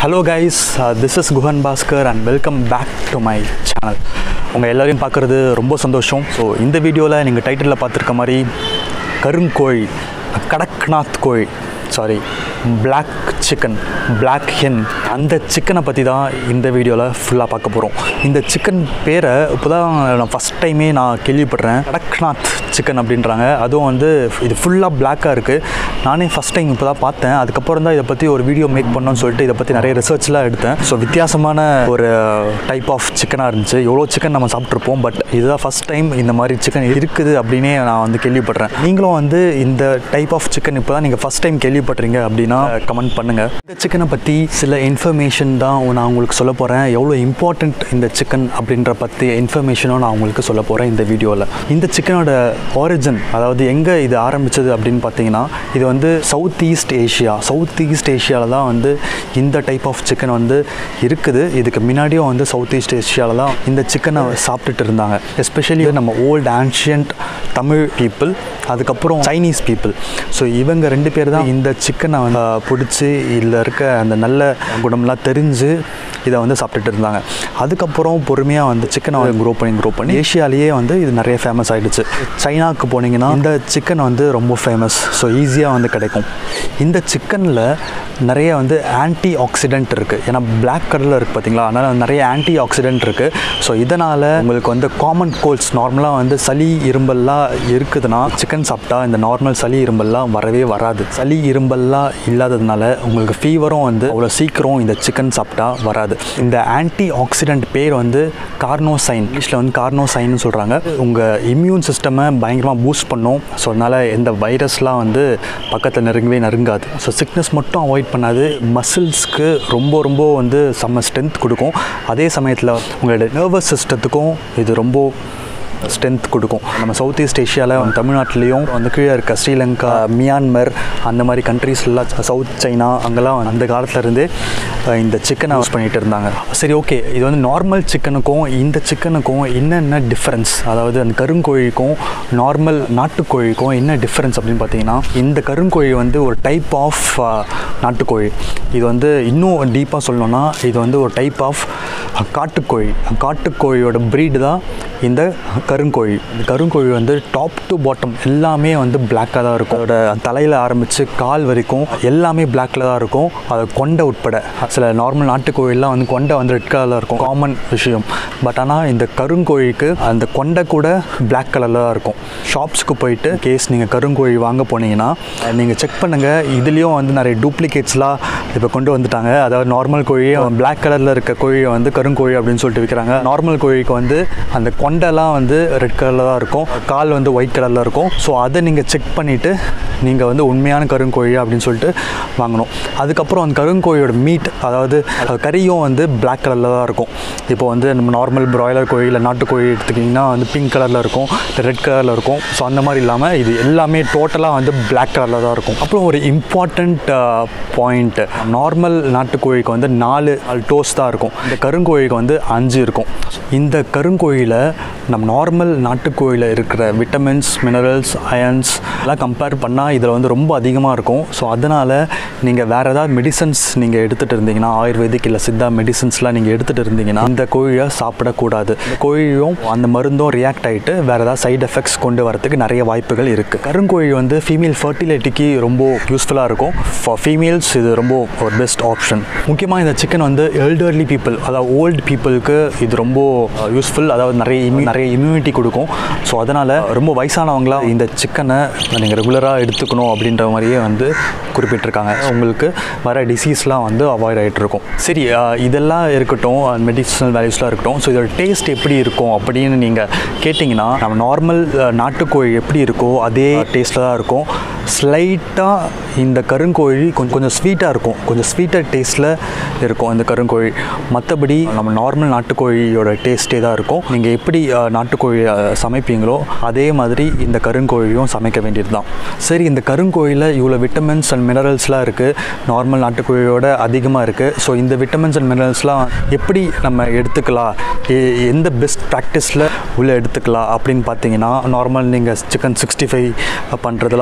hello guys this is Guhan Bhaskar and welcome back to my channel உங்கள் எல்லாரையும் பார்க்குறது ரொம்ப சந்தோஷம் ஸோ இந்த வீடியோவில் நீங்கள் டைட்டிலில் பார்த்துருக்க மாதிரி கருங்கோழி கடக்நாத் கோழி sorry black chicken black hen அந்த சிக்கனை பற்றி தான் இந்த வீடியோவில் ஃபுல்லாக பார்க்க போகிறோம் இந்த சிக்கன் பேரை இப்போ தான் நான் ஃபஸ்ட் டைமே நான் கேள்விப்படுறேன் கடக்நாத் சிக்கன் அப்படின்றாங்க அதுவும் வந்து இது ஃபுல்லாக பிளாக்காக இருக்குது நானே ஃபஸ்ட் டைம் இப்போ தான் பார்த்தேன் அதுக்கப்புறம் தான் இதை பற்றி ஒரு வீடியோ மேக் பண்ணோன்னு சொல்லிட்டு இதை பற்றி நிறைய ரிசர்ச்லாம் எடுத்தேன் ஸோ வித்தியாசமான ஒரு டைப் ஆஃப் சிக்கனாக இருந்துச்சு எவ்வளோ சிக்கன் நம்ம சாப்பிட்ருப்போம் பட் இதுதான் ஃபஸ்ட் டைம் இந்த மாதிரி சிக்கன் இருக்குது அப்படின்னே நான் வந்து கேள்விப்படுறேன் நீங்களும் வந்து இந்த டைப் ஆஃப் சிக்கன் இப்போ தான் நீங்கள் ஃபஸ்ட் டைம் கேள்விப்படுறீங்க அப்படின்னா கமெண்ட் பண்ணுங்கள் இந்த சிக்கனை பற்றி சில இன்ஃபர்மேஷன் தான் நான் உங்களுக்கு சொல்ல போகிறேன் எவ்வளோ இம்பார்ட்டண்ட் இந்த சிக்கன் அப்படின்ற பற்றி இன்ஃபர்மேஷனும் நான் உங்களுக்கு சொல்ல போகிறேன் இந்த வீடியோவில் இந்த சிக்கனோட ஆரிஜின் அதாவது எங்கே இது ஆரம்பிச்சது அப்படின்னு பார்த்தீங்கன்னா இது வந்து South East Asia South East ஏஷியாவில் தான் வந்து இந்த டைப் ஆஃப் சிக்கன் வந்து இருக்குது இதுக்கு முன்னாடியும் வந்து சவுத் ஈஸ்ட் ஏஷியாவில் தான் இந்த சிக்கனை சாப்பிட்டுட்டு இருந்தாங்க எஸ்பெஷலி நம்ம ஓல்டு ஆன்ஷியன்ட் தமிழ் பீப்புள் அதுக்கப்புறம் சைனீஸ் பீப்புள் ஸோ இவங்க ரெண்டு பேர் தான் இந்த சிக்கனை வந்து பிடிச்சி இதில் இருக்க அந்த நல்ல குணம்லாம் தெரிஞ்சு இதை வந்து சாப்பிட்டுட்டு இருந்தாங்க அதுக்கப்புறம் பொறுமையாக வந்து சிக்கனை வந்து க்ரோ பண்ணி க்ரோ பண்ணி ஏஷியாலேயே வந்து இது நிறைய ஃபேமஸ் ஆகிடுச்சு சைனாவுக்கு போனீங்கன்னா இந்த சிக்கன் வந்து ரொம்ப ஃபேமஸ் ஸோ ஈஸியாக வந்து கிடைக்கும் இந்த சிக்கனில் நிறைய வந்து ஆன்டி ஆக்சிடென்ட் இருக்குது ஏன்னா பிளாக் கலரில் இருக்குது பார்த்தீங்களா அதனால் நிறைய ஆன்டி ஆக்சிடென்ட் இருக்குது ஸோ இதனால் உங்களுக்கு வந்து காமன் கோல்ஸ் நார்மலாக வந்து சளி இரும்பல்லாம் இருக்குதுன்னா சிக்கன் சாப்பிட்டா இந்த நார்மல் சளி இரும்பல்லாம் வரவே வராது சளி இரும்பல்லாம் இல்லாததுனால உங்களுக்கு ஃபீவரும் வந்து அவ்வளோ சீக்கிரம் இந்த சிக்கன் சாப்பிட்டா வராது இந்த ஆன்டி ஆக்சிடென்ட் பேர் வந்து கார்னோசைன் இங்கிலீஷில் வந்து கார்னோசைன்னு சொல்கிறாங்க உங்கள் இம்யூன் சிஸ்டமை பயங்கரமாக பூஸ்ட் பண்ணும் ஸோ அதனால் எந்த வைரஸ்லாம் வந்து பக்கத்தில் நெருங்கவே நெருங்காது ஸோ சிக்னஸ் மட்டும் அவாய்ட் பண்ணாது மசில்ஸ்க்கு ரொம்ப ரொம்ப வந்து செம்ம ஸ்ட்ரென்த் கொடுக்கும் அதே சமயத்தில் உங்களோட நர்வஸ் சிஸ்டத்துக்கும் இது ரொம்ப ஸ்ட்ரென்த் கொடுக்கும் நம்ம சவுத் ஈஸ்ட் ஏஷியாவில் தமிழ்நாட்டிலையும் வந்து கீழே இருக்க ஸ்ரீலங்கா மியான்மர் அந்த மாதிரி கண்ட்ரீஸ்லாம் சவுத் சைனா அங்கெல்லாம் அந்த காலத்துலேருந்தே இந்த சிக்கனை யூஸ் பண்ணிகிட்டு இருந்தாங்க சரி ஓகே இது வந்து நார்மல் சிக்கனுக்கும் இந்த சிக்கனுக்கும் என்னென்ன டிஃப்ரென்ஸ் அதாவது அந்த கருங்கோழிக்கும் நார்மல் நாட்டுக்கோழிக்கும் என்ன டிஃப்ரென்ஸ் அப்படின்னு பார்த்தீங்கன்னா இந்த கருங்கோழி வந்து ஒரு டைப் ஆஃப் நாட்டுக்கோழி இது வந்து இன்னும் டீப்பாக சொல்லணும்னா இது வந்து ஒரு டைப் ஆஃப் காட்டுக்கோழி காட்டுக்கோழியோட ப்ரீடு தான் இந்த கருங்கோழி இந்த கருங்கோழி வந்து டாப் டு பாட்டம் எல்லாமே வந்து பிளாக்காக தான் இருக்கும் அதோட தலையில் ஆரம்பித்து கால் வரைக்கும் எல்லாமே பிளாக்கில் தான் இருக்கும் அது கொண்டை உட்பட சில நார்மல் நாட்டுக்கோழிலாம் வந்து கொண்டை வந்து ரெட் கலரில் இருக்கும் காமன் விஷயம் பட் ஆனால் இந்த கருங்கோழிக்கு அந்த கொண்டை கூட பிளாக் கலரில் தான் இருக்கும் ஷாப்ஸுக்கு போயிட்டு கேஸ் நீங்கள் கருங்கோழி வாங்க போனீங்கன்னா நீங்கள் செக் பண்ணுங்கள் இதுலேயும் வந்து நிறைய டூப்ளிகேட்ஸ்லாம் இப்போ கொண்டு வந்துட்டாங்க அதாவது நார்மல் கோழியை பிளாக் கலரில் இருக்க கோழியை வந்து கருங்கோழி அப்படின்னு சொல்லிட்டு விற்கிறாங்க நார்மல் கோழிக்கு வந்து அந்த கொண்டெல்லாம் வந்து ரெட் கலரில் தான் இருக்கும் கால் வந்து ஒயிட் கலரில் இருக்கும் ஸோ அதை நீங்கள் செக் பண்ணிவிட்டு நீங்கள் வந்து உண்மையான கருங்கோழி அப்படின்னு சொல்லிட்டு வாங்கணும் அதுக்கப்புறம் அந்த கருங்கோழியோட மீட் அதாவது கறியும் வந்து பிளாக் கலரில் தான் இருக்கும் இப்போ வந்து நம்ம நார்மல் ப்ராய்லர் கோழி இல்லை நாட்டுக்கோழி எடுத்துக்கிட்டிங்கன்னா வந்து பிங்க் கலரில் இருக்கும் ரெட் கலரில் இருக்கும் ஸோ அந்த மாதிரி இல்லாமல் இது எல்லாமே டோட்டலாக வந்து பிளாக் கலரில் தான் இருக்கும் அப்புறம் ஒரு இம்பார்ட்டண்ட் பாயிண்ட் நார்மல் நாட்டுக்கோழிக்கு வந்து நாலு டோஸ் தான் இருக்கும் இந்த கருங்கோழிக்கு வந்து அஞ்சு இருக்கும் இந்த கருங்கோழியில் நம்ம நார்மல் நாட்டுக்கோழியில் இருக்கிற விட்டமின்ஸ் மினரல்ஸ் அயன்ஸ் எல்லாம் கம்பேர் பண்ணால் இதில் வந்து ரொம்ப அதிகமாக இருக்கும் ஸோ அதனால் நீங்கள் வேறு ஏதாவது மெடிசன்ஸ் நீங்கள் எடுத்துகிட்டு இருந்தீங்கன்னா ஆயுர்வேதிக் இல்லை சித்தா மெடிசன்ஸ்லாம் நீங்கள் எடுத்துகிட்டு இருந்தீங்கன்னா இந்த கோழியை சாப்பிடக்கூடாது இந்த கோழியும் அந்த மருந்தும் ரியாக்ட் ஆகிட்டு வேறு ஏதாவது சைடு எஃபெக்ட்ஸ் கொண்டு வரதுக்கு நிறைய வாய்ப்புகள் இருக்குது கருங்கோழி வந்து ஃபீமேல் ஃபர்டிலிட்டிக்கு ரொம்ப யூஸ்ஃபுல்லாக இருக்கும் ஃபார் ஃபீமேல்ஸ் இது ரொம்ப ஒரு பெஸ்ட் ஆப்ஷன் முக்கியமாக இந்த சிக்கன் வந்து எல்டர்லி பீப்புள் அதாவது ஓல்டு பீப்புளுக்கு இது ரொம்ப யூஸ்ஃபுல் அதாவது நிறைய இம்யூ நிறைய இம்யூனிட்டி கொடுக்கும் ஸோ அதனால் ரொம்ப வயசானவங்களாம் இந்த சிக்கனை நீங்கள் ரெகுலராக எடுத்துக்கணும் அப்படின்ற மாதிரியே வந்து குறிப்பிட்டிருக்காங்க உங்களுக்கு வர டிசீஸ்லாம் வந்து அவாய்ட் ஆகிட்டு இருக்கும் சரி இதெல்லாம் இருக்கட்டும் மெடிசனல் வேல்யூஸ்லாம் இருக்கட்டும் ஸோ இதோட டேஸ்ட் எப்படி இருக்கும் அப்படின்னு நீங்கள் கேட்டிங்கன்னா நம்ம நார்மல் நாட்டுக்கோழி எப்படி இருக்கோ அதே டேஸ்ட்டில் தான் இருக்கும் ஸ்லைட்டாக இந்த கருங்கோழி கொஞ்சம் கொஞ்சம் ஸ்வீட்டாக இருக்கும் கொஞ்சம் ஸ்வீட்டர் டேஸ்ட்டில் இருக்கும் இந்த கருங்கோழி மற்றபடி நம்ம நார்மல் நாட்டுக்கோழியோட டேஸ்ட்டே தான் இருக்கும் நீங்கள் எப்படி நாட்டுக்கோழி சமைப்பீங்களோ அதே மாதிரி இந்த கருங்கோழியும் சமைக்க வேண்டியது தான் சரி இந்த கருங்கோழியில் இவ்வளோ விட்டமின்ஸ் அண்ட் மினரல்ஸ்லாம் இருக்குது நார்மல் நாட்டுக்கோழியோட அதிகமாக இருக்குது ஸோ இந்த விட்டமின்ஸ் அண்ட் மினரல்ஸ்லாம் எப்படி நம்ம எடுத்துக்கலாம் எ- எந்த பெஸ்ட் ப்ராக்டிஸில் உள்ளே எடுத்துக்கலாம் அப்படின்னு பார்த்தீங்கன்னா நார்மல் நீங்கள் சிக்கன் சிக்ஸ்டி ஃபைவ் பண்ணுறதுலாம் கூட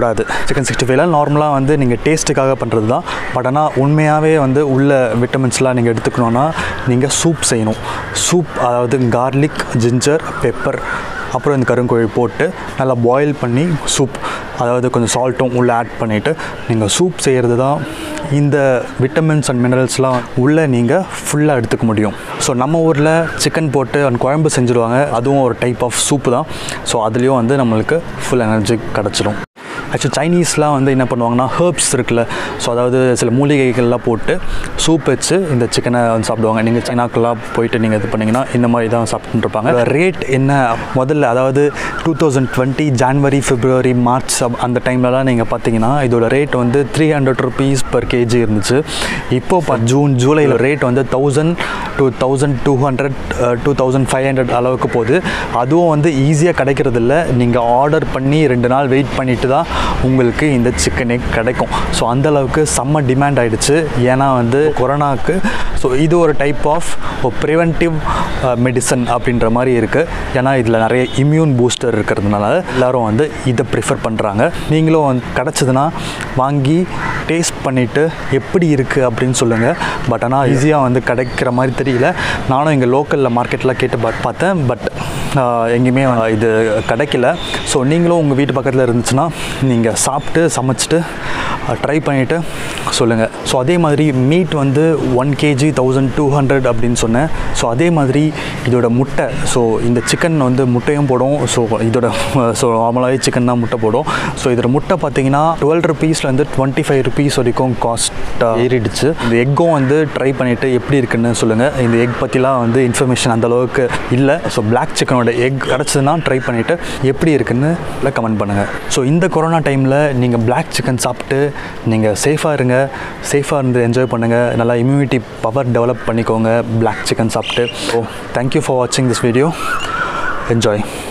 விடாது சிக்கன் சிக்ஸ்டி ஃபைவ்ல நார்மலாக வந்து நீங்கள் டேஸ்ட்டுக்காக பண்ணுறது தான் பட் ஆனால் உண்மையாகவே வந்து உள்ள விட்டமின்ஸ்லாம் நீங்கள் எடுத்துக்கணுன்னா நீங்கள் சூப் செய்யணும் சூப் அதாவது கார்லிக் ஜிஞ்சர் பெப்பர் அப்புறம் இந்த கருங்கோழி போட்டு நல்லா பாயில் பண்ணி சூப் அதாவது கொஞ்சம் சால்ட்டும் உள்ளே ஆட் பண்ணிவிட்டு நீங்கள் சூப் செய்கிறது தான் இந்த விட்டமின்ஸ் அண்ட் மினரல்ஸ்லாம் உள்ளே நீங்கள் ஃபுல்லாக எடுத்துக்க முடியும் ஸோ நம்ம ஊரில் சிக்கன் போட்டு அந்த குழம்பு செஞ்சுருவாங்க அதுவும் ஒரு டைப் ஆஃப் சூப்பு தான் ஸோ அதுலேயும் வந்து நம்மளுக்கு ஃபுல் எனர்ஜி கிடச்சிடும் ஆக்சுவலி சைனீஸ்லாம் வந்து என்ன பண்ணுவாங்கன்னா ஹர்ப்ஸ் இருக்குல்ல ஸோ அதாவது சில மூலிகைகள்லாம் போட்டு சூப் வச்சு இந்த சிக்கனை வந்து சாப்பிடுவாங்க நீங்கள் சைனாக்கெல்லாம் போயிட்டு நீங்கள் இது பண்ணிங்கன்னா இந்த மாதிரி தான் சாப்பிட்டுட்டு இருப்பாங்க ரேட் என்ன முதல்ல அதாவது two thousand twenty January February March அந்த டைம்லலாம் நீங்கள் பார்த்தீங்கன்னா இதோட ரேட் வந்து three hundred rupees per KG இருந்துச்சு இப்போ ப ஜூன் ஜூலையில் ரேட் வந்து thousand two thousand two hundred two thousand five hundred அளவுக்கு போகுது அதுவும் வந்து ஈஸியாக கிடைக்கிறதில்ல நீங்கள் ஆர்டர் பண்ணி ரெண்டு நாள் வெயிட் பண்ணிட்டு தான் உங்களுக்கு இந்த சிக்கனே கிடைக்கும் ஸோ அந்த அளவுக்கு செம்ம டிமாண்ட் ஆயிடுச்சு ஏன்னா வந்து கொரோனாவுக்கு ஸோ இது ஒரு டைப் ஆஃப் ப்ரிவென்டிவ் மெடிசன் அப்படின்ற மாதிரி இருக்குது ஏன்னா இதில் நிறைய இம்யூன் பூஸ்டர் இருக்கிறதுனால எல்லாரும் வந்து இதை ப்ரிஃபர் பண்ணுறாங்க நீங்களும் வந்து கிடச்சதுன்னா வாங்கி டேஸ்ட் பண்ணிவிட்டு எப்படி இருக்குது அப்படின்னு சொல்லுங்கள் பட் ஆனால் ஈஸியாக வந்து கிடைக்கிற மாதிரி தெரியல நானும் இங்கே லோக்கலில் மார்க்கெட்டில் கேட்டு பா- பார்த்தேன் பட் எங்கேயுமே இது கிடைக்கல ஸோ நீங்களும் உங்கள் வீட்டு பக்கத்தில் இருந்துச்சுன்னா நீங்கள் சாப்பிட்டு சமைச்சிட்டு ட்ரை பண்ணிவிட்டு சொல்லுங்கள் ஸோ அதே மாதிரி மீட் வந்து one KG thousand two hundred அப்படின்னு சொன்னேன் ஸோ அதே மாதிரி இதோட முட்டை ஸோ இந்த சிக்கன் வந்து முட்டையும் போடும் ஸோ இதோட ஸோ நார்மலாகவே சிக்கன் தான் முட்டை போடும் ஸோ இதோட முட்டை பார்த்தீங்கன்னா டுவெல் ருபீஸ்லேருந்து டுவெண்ட்டி ஃபைவ் ருபீஸ் வரைக்கும் காஸ்ட் ஏறிடுச்சு இந்த எக்கும் வந்து ட்ரை பண்ணிவிட்டு எப்படி இருக்குன்னு சொல்லுங்கள் இந்த எக் பற்றிலாம் வந்து இன்ஃபர்மேஷன் அந்த அளவுக்கு இல்லை ஸோ பிளாக் சிக்கனோட எக் கிடச்சதுன்னா ட்ரை பண்ணிவிட்டு எப்படி இருக்குன்னு கமெண்ட் பண்ணுங்கள் ஸோ இந்த கொரோனா டைமில் நீங்கள் பிளாக் சிக்கன் சாப்பிட்டு நீங்கள் சேஃபாக இருங்க சேஃபாக இருந்து என்ஜாய் பண்ணுங்கள் நல்லா இம்யூனிட்டி பவர் டெவலப் பண்ணிக்கோங்க பிளாக் சிக்கன் சாப்பிட்டு ஸோ தேங்க்யூ ஃபார் வாட்சிங் திஸ் வீடியோ என்ஜாய்